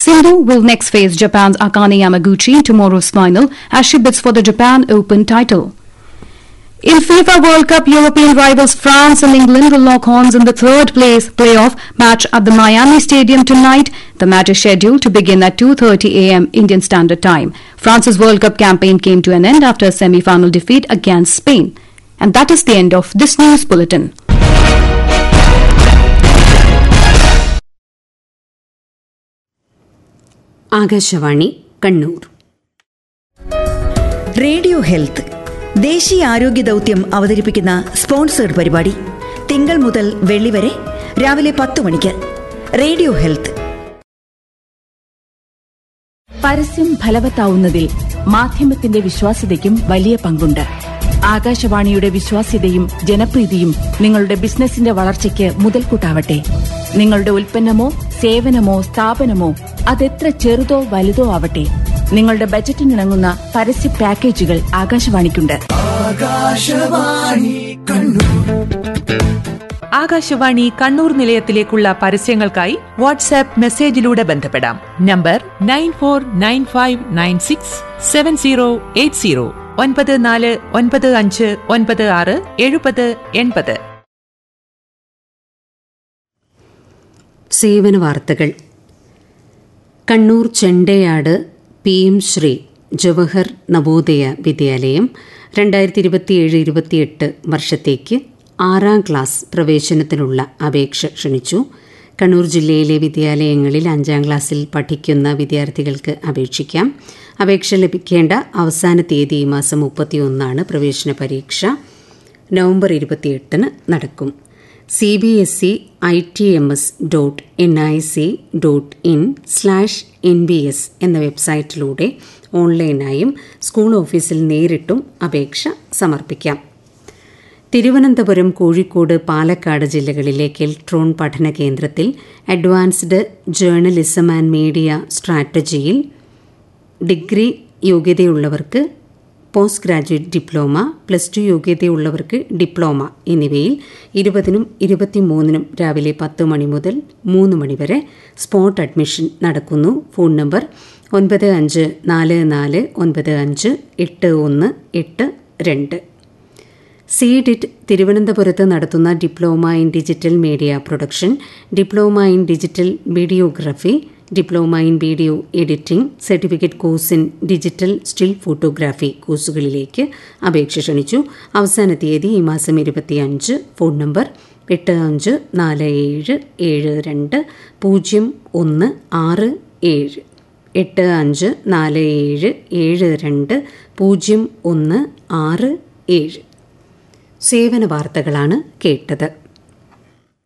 Sindhu will next face Japan's Akane Yamaguchi in tomorrow's final as she bids for the Japan Open title. In FIFA World Cup, European rivals France and England will lock horns in the third place playoff match at the Miami Stadium tonight. The match is scheduled to begin at 2:30 a.m. Indian Standard Time. France's World Cup campaign came to an end after a semi-final defeat against Spain. And that is the end of this news bulletin. Akashvani Kannur radio health ദേശീയ ആരോഗ്യ ദൗത്യം അവതരിപ്പിക്കുന്ന sponsored പരിപാടി തിങ്കൾ മുതൽ വെള്ളി വരെ രാവിലെ പത്ത് മണിക്ക് റേഡിയോ ഹെൽത്ത് പരസ്യം ഫലവത്താവുന്നതിൽ മാധ്യമത്തിന്റെ വിശ്വാസ്യതയ്ക്കും വലിയ പങ്കുണ്ട് ആകാശവാണിയുടെ വിശ്വാസ്യതയും ജനപ്രീതിയും നിങ്ങളുടെ ബിസിനസിന്റെ വളർച്ചയ്ക്ക് മുതൽക്കൂട്ടാവട്ടെ നിങ്ങളുടെ ഉൽപ്പന്നമോ സേവനമോ സ്ഥാപനമോ അതെത്ര ചെറുതോ വലുതോ ആവട്ടെ നിങ്ങളുടെ ബജറ്റിനിണങ്ങുന്ന പരസ്യ പാക്കേജുകൾ ആകാശവാണിക്കുണ്ട് ആകാശവാണി കണ്ണൂർ നിലയത്തിലേക്കുള്ള പരസ്യങ്ങൾക്കായി വാട്സാപ്പ് മെസ്സേജിലൂടെ ബന്ധപ്പെടാം number nine four nine five nine six seven zero eight zero ഒൻപത് നാല് ഒൻപത് അഞ്ച് ഒൻപത് ആറ് എഴുപത് എൺപത് സേവന വാർത്തകൾ കണ്ണൂർ ചെണ്ടയാട് പി എം ശ്രീ ജവഹർ നവോദയ വിദ്യാലയം രണ്ടായിരത്തി ഇരുപത്തിയേഴ് ഇരുപത്തിയെട്ട് വർഷത്തേക്ക് ആറാം ക്ലാസ് പ്രവേശനത്തിനുള്ള അപേക്ഷ ക്ഷണിച്ചു കണ്ണൂർ ജില്ലയിലെ വിദ്യാലയങ്ങളിൽ അഞ്ചാം ക്ലാസ്സിൽ പഠിക്കുന്ന വിദ്യാർത്ഥികൾക്ക് അപേക്ഷിക്കാം അപേക്ഷ ലഭിക്കേണ്ട അവസാന തീയതി ഈ മാസം മുപ്പത്തിയൊന്നാണ് പ്രവേശന പരീക്ഷ നവംബർ ഇരുപത്തിയെട്ടിന് നടക്കും C B S E I T M S dot N I C dot in slash N B S എന്ന വെബ്സൈറ്റിലൂടെ ഓൺലൈനായും സ്കൂൾ ഓഫീസിൽ നേരിട്ടും അപേക്ഷ സമർപ്പിക്കാം തിരുവനന്തപുരം കോഴിക്കോട് പാലക്കാട് ജില്ലകളിലെ കെൽട്രോൺ പഠന കേന്ദ്രത്തിൽ അഡ്വാൻസ്ഡ് ജേർണലിസം ആൻഡ് മീഡിയ സ്ട്രാറ്റജിയിൽ ഡിഗ്രി യോഗ്യതയുള്ളവർക്ക് post graduate diploma plus two യോഗ്യതയുള്ളവർക്ക് ഡിപ്ലോമ എന്നിവയിൽ ഇരുപതിനും ഇരുപത്തിമൂന്നിനും രാവിലെ പത്ത് മണി മുതൽ മൂന്ന് മണി വരെ സ്പോട്ട് അഡ്മിഷൻ നടക്കുന്നു ഫോൺ നമ്പർ ഒൻപത് അഞ്ച് നാല് നാല് ഒൻപത് അഞ്ച് എട്ട് ഒന്ന് എട്ട് രണ്ട് സീഡിറ്റ് തിരുവനന്തപുരത്ത് നടത്തുന്ന diploma in digital media production diploma in digital videography diploma in video editing certificate course in digital still photography കോഴ്സുകളിലേക്ക് അപേക്ഷ ക്ഷണിച്ചു അവസാന തീയതി ഈ മാസം ഇരുപത്തിയഞ്ച് ഫോൺ നമ്പർ എട്ട് അഞ്ച് നാല് ഏഴ് ഏഴ് രണ്ട് പൂജ്യം ഒന്ന് ആറ് ഏഴ് എട്ട് അഞ്ച് നാല് ഏഴ് ഏഴ് രണ്ട് പൂജ്യം ഒന്ന് ആറ് ഏഴ് സേവന വാർത്തകളാണ് കേട്ടത്